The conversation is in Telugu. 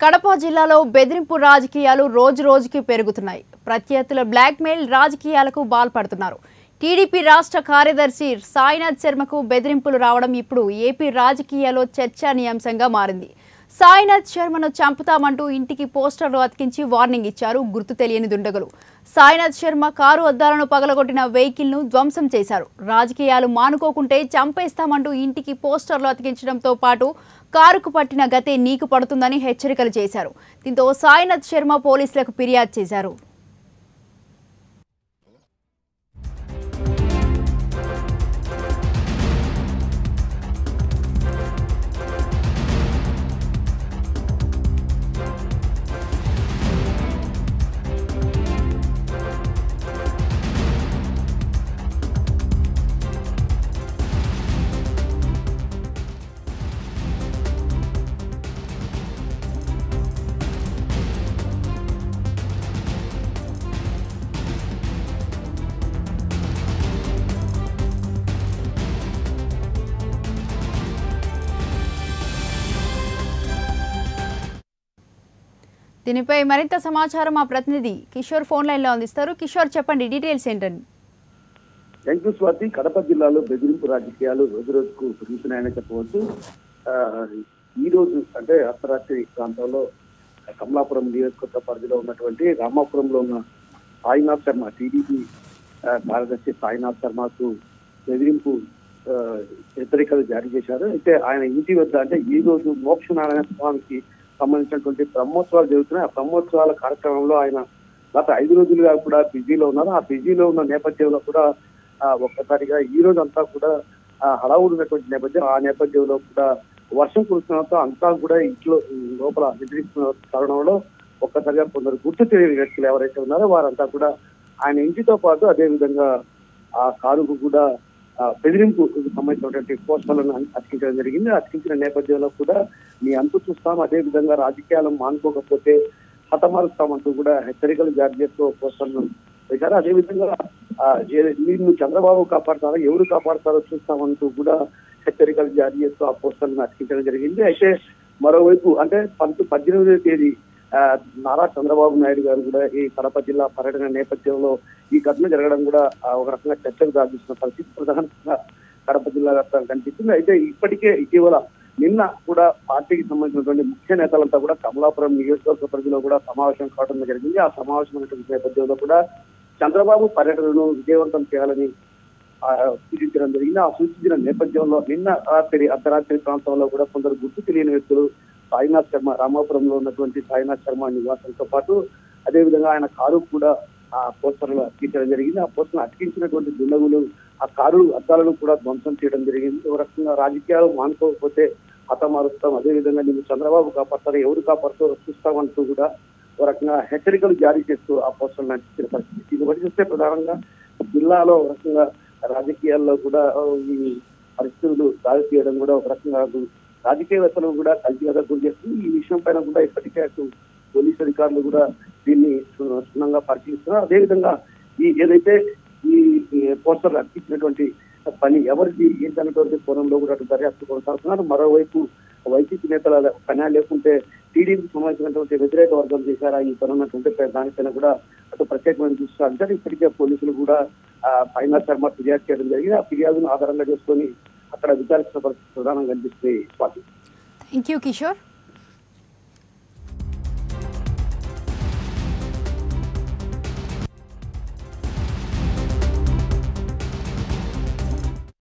కడప జిల్లాలో బెదిరింపు రాజకీయాలు రోజు రోజుకి పెరుగుతున్నాయి ప్రత్యర్థుల బ్లాక్మెయిల్ రాజకీయాలకు బాల్పడుతున్నారు టీడీపీ రాష్ట్ర కార్యదర్శి సాయినాథ్ శర్మకు బెదిరింపులు రావడం ఇప్పుడు ఏపీ రాజకీయాల్లో చర్చానీయాంశంగా మారింది సాయినాథ్ శర్మను చంపుతామంటూ ఇంటికి పోస్టర్లు అతికించి వార్నింగ్ ఇచ్చారు గుర్తు తెలియని దుండగులు సాయినాథ్ శర్మ కారు అద్దాలను పగలగొట్టిన వెహికల్ను ధ్వంసం చేశారు రాజకీయాలు మానుకోకుంటే చంపేస్తామంటూ ఇంటికి పోస్టర్లు అతికించడంతో పాటు కారుకు పట్టిన గతే నీకు పడుతుందని హెచ్చరికలు చేశారు దీంతో సాయినాథ్ శర్మ పోలీసులకు ఫిర్యాదు చేశారు దీనిపై మరింత సమాచారం మా ప్రతినిధి కిషోర్ ఫోన్ లైన్లో అందిస్తారు కిషోర్ చెప్పండి డీటెయిల్స్ ఏంటండి థ్యాంక్ యూ స్వాతి కడప జిల్లాలో బెదిరింపు రాజకీయాలు రోజు రోజుకు పెరుగుతున్నాయని చెప్పవచ్చు ఆ, ఈ రోజు అంటే అర్ధరాత్రి ప్రాంతంలో కమలాపురం నియోజకవర్గ పరిధిలో ఉన్నటువంటి రామాపురంలో ఉన్న సాయినాథ్ శర్మ టీడీపీ కార్యదర్శి సాయినాథ్ శర్మకు బెదిరింపు ఆ, హెచ్చరికలు జారీ చేశారు అయితే ఆయన ఇంటి వద్ద అంటే ఈ రోజు మోక్షనారాయణ స్వామికి సంబంధించినటువంటి బ్రహ్మోత్సవాలు జరుగుతున్నాయి ఆ బ్రహ్మోత్సవాల కార్యక్రమంలో ఆయన గత ఐదు రోజులుగా కూడా బిజీలో ఉన్నారు ఆ బిజీలో ఉన్న నేపథ్యంలో కూడా ఆ, ఒక్కసారిగా ఈ రోజు అంతా కూడా ఆ, హడావుడి ఉన్నటువంటి నేపథ్యం ఆ నేపథ్యంలో కూడా వర్షం కురుస్తున్నతో అంతా కూడా ఇంట్లో లోపల నిద్రిస్తున్న తరుణంలో ఒక్కసారిగా కొందరు గుర్తు తెలియని వ్యక్తులు ఎవరైతే ఉన్నారో వారంతా కూడా ఆయన ఇంటితో పాటు అదే విధంగా ఆ కారుకు కూడా ఆ, బెదిరింపు సంబంధించినటువంటి పోస్టర్లను అతికించడం జరిగింది అతికించిన నేపథ్యంలో కూడా మీ అంతు చూస్తాం అదే విధంగా రాజకీయాలను మానుకోకపోతే హతమారుస్తామంటూ కూడా హెచ్చరికలు జారీ చేస్తూ పోస్టర్లను వేశారు అదే విధంగా ఆ, ఏ- నిన్ను చంద్రబాబు కాపాడతారో ఎవరు కాపాడతారో చూస్తామంటూ కూడా హెచ్చరికలు జారీ చేస్తూ ఆ పోస్టర్లను అతికించడం జరిగింది అయితే మరోవైపు అంటే పంతొమ్మిది పద్దెనిమిదవ తేదీ ఆ, నారా చంద్రబాబు నాయుడు గారు కూడా ఈ కడప జిల్లా పర్యటన నేపథ్యంలో ఈ ఘటన జరగడం కూడా ఆ, ఒక రకంగా చర్చకు దారితీసిన పరిస్థితి ప్రధానంగా కడప జిల్లా వ్యాప్తంగా కనిపిస్తుంది అయితే ఇప్పటికే ఇటీవల నిన్న కూడా పార్టీకి సంబంధించినటువంటి ముఖ్య నేతలంతా కూడా కమలాపురం నియోజకవర్గ పరిధిలో కూడా సమావేశం కావడం జరిగింది ఆ సమావేశం అనేటువంటి నేపథ్యంలో కూడా చంద్రబాబు పర్యటనను విజయవంతం చేయాలని ఆ, సూచించడం జరిగింది ఆ సూచించిన నేపథ్యంలో నిన్న రాత్రి అర్ధరాత్రి ప్రాంతంలో కూడా కొందరు గుర్తు తెలియని వ్యక్తులు సాయినాథ్ శర్మ రామాపురంలో ఉన్నటువంటి సాయినాథ్ శర్మ నివాసంతో పాటు అదే విధంగా ఆయన కారు కూడా ఆ పోస్టర్లు అతికించడం జరిగింది ఆ పోస్టర్ అతికించినటువంటి దుండగులు ఆ కారు అద్దాలను కూడా ధ్వంసం చేయడం జరిగింది ఒక రకంగా రాజకీయాలు మానుకోకపోతే హతమారుస్తాం అదే విధంగా నేను చంద్రబాబు కాపాడతారు ఎవరు కాపాడుతారో చూస్తామంటూ కూడా ఒక రకంగా హెచ్చరికలు జారీ చేస్తూ ఆ పోస్టర్లను అంటించిన పరిస్థితి దీన్ని బట్టి చూస్తే ప్రధానంగా జిల్లాలో ఒక రకంగా రాజకీయాల్లో కూడా ఆ, ఈ పరిస్థితులు దాడి చేయడం కూడా ఒక రకంగా రాజకీయవేత్తలు కూడా కల్తీగా గురి చేస్తుంది ఈ విషయం పైన కూడా ఇప్పటికే అటు పోలీసు అధికారులు కూడా దీన్ని క్షుణ్ణ- క్షుణ్ణంగా పరిశీలిస్తున్నారు అదేవిధంగా ఈ ఏదైతే ఈ ఈ పోస్టర్లు అర్పించినటువంటి పని ఎవరిది ఏంటన్నటువంటి కోణంలో కూడా అటు దర్యాప్తు కొనసాగుతున్నారు మరోవైపు వైసీపీ నేతల పని లేకుంటే టీడీపీకి సంబంధించినటువంటి వ్యతిరేక వర్గం చేశారా ఈ పని ఉన్నటువంటి దానిపైన కూడా అటు ప్రత్యేకమైన చూస్తారు అంటే ఇప్పటికే పోలీసులు కూడా ఆ, ఫైనల్ శర్మ ఫిర్యాదు చేయడం జరిగింది ఆ ఫిర్యాదును ఆధారంగా చేసుకొని అక్కడ విచారించిన పరిస్థితి ప్రధానంగా కనిపిస్తుంది స్వాతి థ్యాంక్ యూ కిషోర్